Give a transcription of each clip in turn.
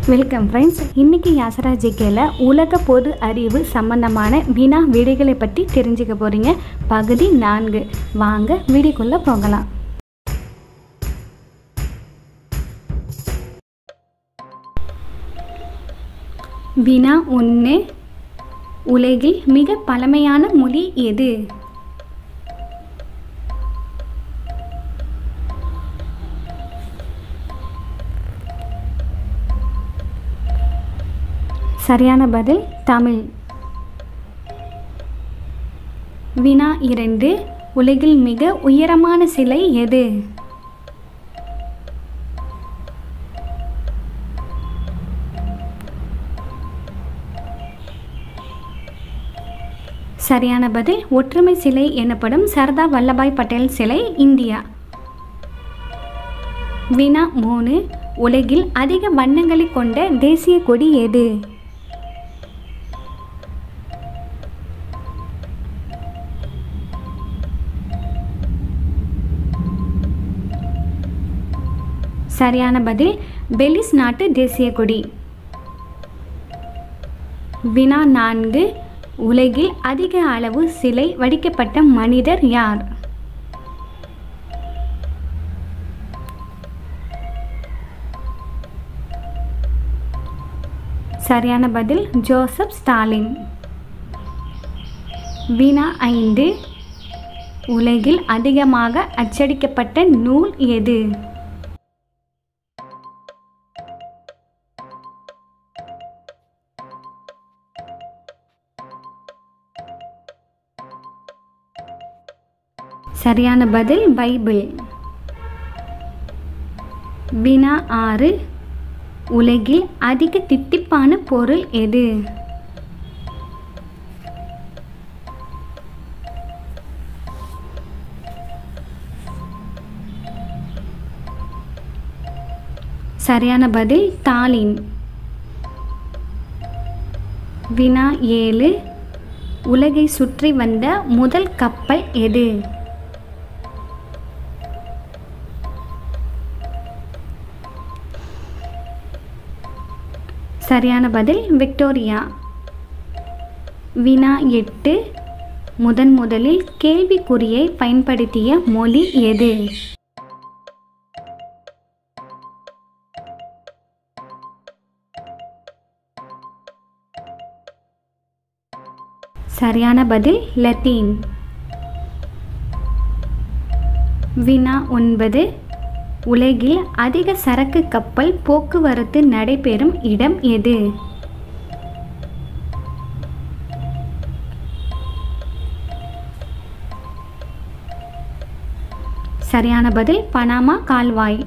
welcome friends இன்னைக்கு யாசரா ஜிகேல உலக பொது அறிவு சம்பந்தமான வினா விடைகளை பற்றி தெரிஞ்சுக்க போறீங்க பகுதி நான்கு வாங்க வீடியோக்குள்ள போகலாம் வினா ஒன்று உலகில் மிக பழமையான மொழி எது சரியான பதில் தமிழ் வினா இரண்டு உலகில் மிக உயரமான சிலை எது சரியான பதில் ஒற்றுமை சிலை எனப்படும் சர்தார் வல்லபாய் பட்டேல் சிலை இந்தியா வினா மூணு உலகில் அதிக வண்ணங்களை கொண்ட தேசிய கொடி எது சரியான பதில் பெலிஸ் நாட்டு தேசிய கொடி வினா நான்கு உலகில் அதிக அளவு சிலை வடிக்கப்பட்ட மனிதர் யார் சரியான பதில் ஜோசப் ஸ்டாலின் வினா ஐந்து உலகில் அதிகமாக அச்சடிக்கப்பட்ட நூல் எது சரியான பதில் பைபிள் வினா ஆறு உலகில் அதிக தித்திப்பான பொருள் எது சரியான பதில் தாலின் வினா ஏழு உலகை சுற்றி வந்த முதல் கப்பல் எது சரியான பதில் விக்டோரியா வினா எட்டு முதன் முதலில் கேள்விக்குறியை பயன்படுத்திய மொழி எது சரியான பதில் லத்தீன் வினா ஒன்பது உலகில் அதிக சரக்கு கப்பல் போக்குவரத்து நடைபெறும் இடம் எது சரியான பதில் பனாமா கால்வாய்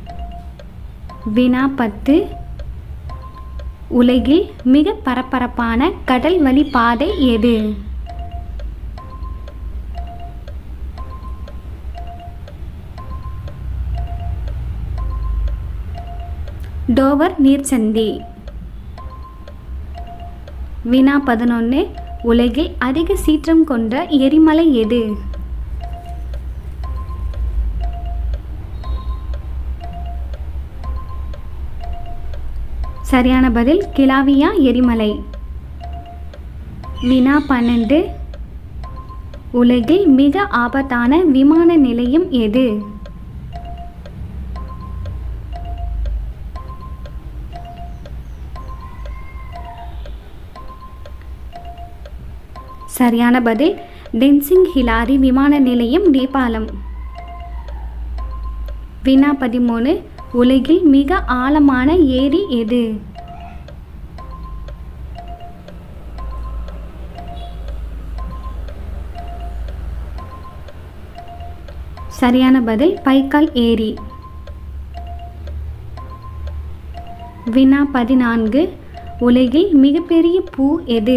வினா பத்து உலகில் மிக பரபரப்பான கடல் வழி பாதை எது டோவர் நீர்ச்சந்தி வினா பதினொன்று உலகில் அதிக சீற்றம் கொண்ட எரிமலை எது சரியான பதில் கிலாவியா எரிமலை வினா பன்னெண்டு உலகில் மிக ஆபத்தான விமான நிலையம் எது சரியான பதில் டென்சிங் ஹிலாரி விமான நிலையம் நேபாளம் வினா பதிமூணு உலகில் மிக ஆழமான ஏரி எது சரியான பதில் பைக்கால் ஏரி வினா பதினான்கு உலகில் மிகப்பெரிய பூ எது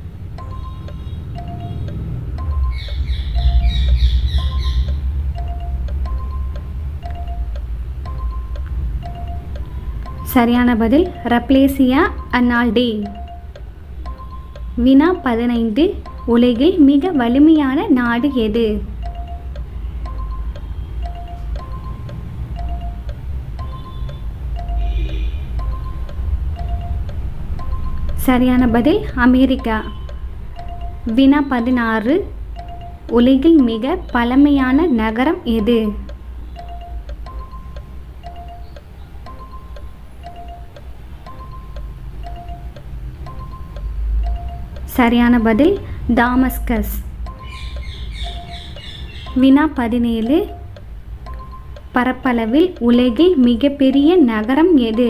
சரியான பதில் ரப்ளேசியா அன்னால்டே வினா பதினைந்து உலகில் மிக வலிமையான நாடு எது சரியான பதில் அமெரிக்கா வினா பதினாறு உலகில் மிக பழமையான நகரம் எது சரியான பதில் தாமஸ்கஸ் வினா பதினேழு பரப்பளவில் உலகில் மிகப்பெரிய நகரம் எது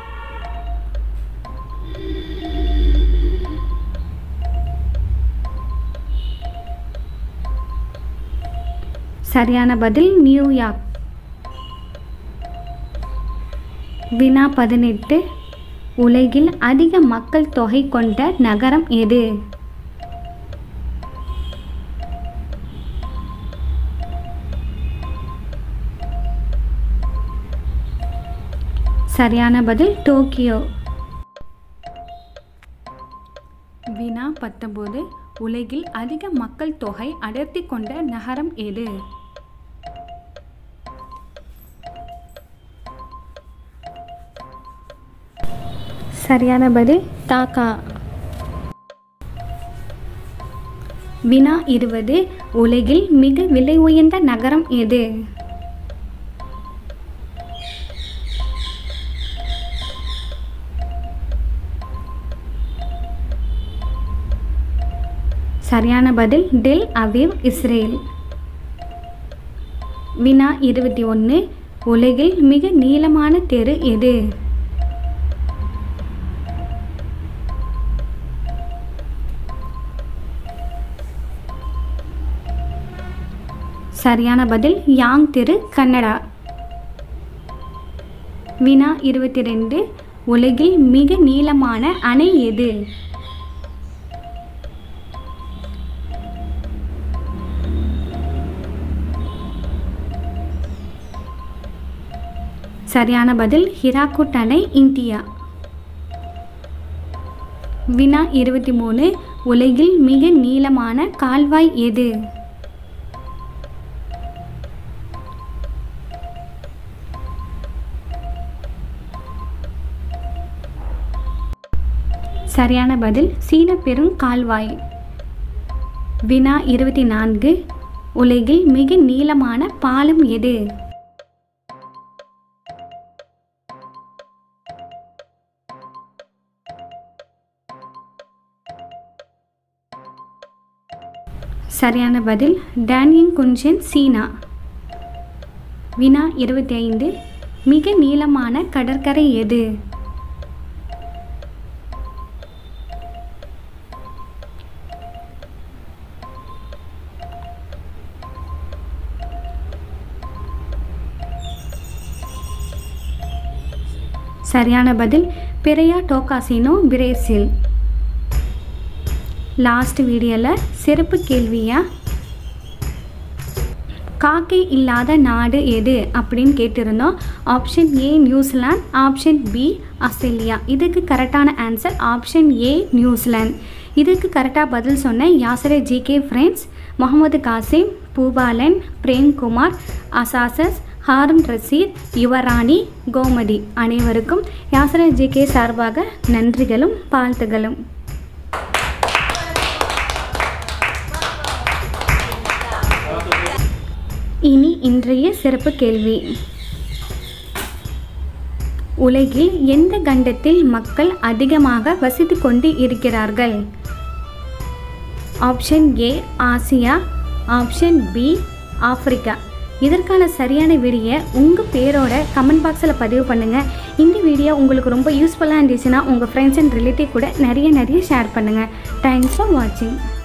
சரியான பதில் நியூயார்க் வினா பதினெட்டு உலகில் அதிக மக்கள் தொகை கொண்ட நகரம் எது சரியான பதில் டோக்கியோ வினா பத்தொம்போது உலகில் அதிக மக்கள் தொகை அடர்த்தி கொண்ட நகரம் எது சரியான பதில் டாக்கா வினா இருபது உலகில் மிக விலை உயர்ந்த நகரம் எது சரியான பதில் டெல் அவீவ் இஸ்ரேல் வினா இருபத்தி ஒன்று உலகில் மிக நீளமான தெரு எது சரியான பதில் யாங் தெரு கன்னடா வினா இருபத்தி ரெண்டு உலகில் மிக நீளமான அணை எது சரியான பதில் ஹிராக்குட் அணை இந்தியா வினா இருபத்தி மூணு உலகில் மிக நீளமான கால்வாய் எது சரியான பதில் சீன பெருங்கால்வாய் வினா இருபத்தி நான்கு உலகில் மிக நீளமான பாலம் எது சரியான பதில் டேனியங் குன்ஷன் சீனா வினா இருபத்தி ஐந்து மிக நீளமான கடற்கரை எது சரியான பதில் பெரியா டோகாசினோ பிரேசில் லாஸ்ட் வீடியோவில் சிறப்பு கேள்வியா காக்கை இல்லாத நாடு எது அப்படின்னு கேட்டிருந்தோம் option A New Zealand option B Australia இதுக்கு கரெக்டான ஆன்சர் ஆப்ஷன் ஏ நியூசிலாந்து இதுக்கு கரெக்டாக பதில் சொன்ன யாசரே ஜிகே ஃப்ரெண்ட்ஸ் முகமது காசிம் பூபாலன் பிரேம்குமார் அசாசஸ் ஹாரன் ரசீத் யுவராணி கோமதி அனைவருக்கும் யாசரே ஜிகே சார்பாக நன்றிகளும் வாழ்த்துகளும் இனி இன்றைய சிறப்பு கேள்வி உலகில் எந்த கண்டத்தில் மக்கள் அதிகமாக வசித்து கொண்டு இருக்கிறார்கள் option A Asia option B Africa இதற்கான சரியான வீடியோ உங்கள் பேரோட கமெண்ட் பாக்ஸில் பதிவு பண்ணுங்கள் இந்த வீடியோ உங்களுக்கு ரொம்ப யூஸ்ஃபுல்லாக இருந்துச்சுன்னா உங்கள் ஃப்ரெண்ட்ஸ் அண்ட் ரிலேட்டிவ் கூட நிறைய நிறைய ஷேர் பண்ணுங்கள் தேங்க்ஸ் ஃபார் வாட்சிங்